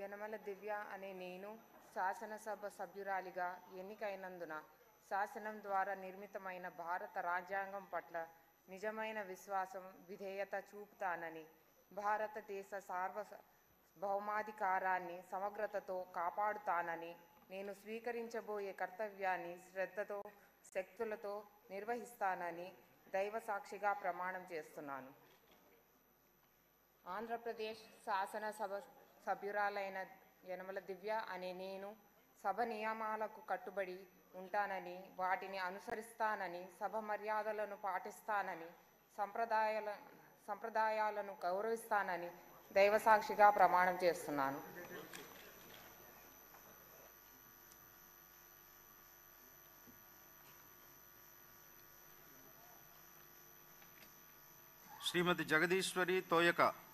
యనమల దివ్య అనే నేను శాసనసభ సభ్యురాలిగా ఎన్నికైనందున శాసనం ద్వారా నిర్మితమైన భారత రాజ్యాంగం పట్ల నిజమైన విశ్వాసం విధేయత చూపుతానని భారతదేశ సార్వ భౌమాధికారాన్ని సమగ్రతతో కాపాడుతానని నేను స్వీకరించబోయే కర్తవ్యాన్ని శ్రద్ధతో శక్తులతో నిర్వహిస్తానని దైవ సాక్షిగా ప్రమాణం చేస్తున్నాను ఆంధ్రప్రదేశ్ శాసనసభ సభ్యురాలైన యనమల దివ్య అనే నేను సభ నియమాలకు కట్టుబడి ఉంటానని వాటిని అనుసరిస్తానని సభ మర్యాదలను పాటిస్తానని సంప్రదాయాల సంప్రదాయాలను గౌరవిస్తానని దైవసాక్షిగా ప్రమాణం చేస్తున్నాను శ్రీమతి జగదీశ్వరి తోయక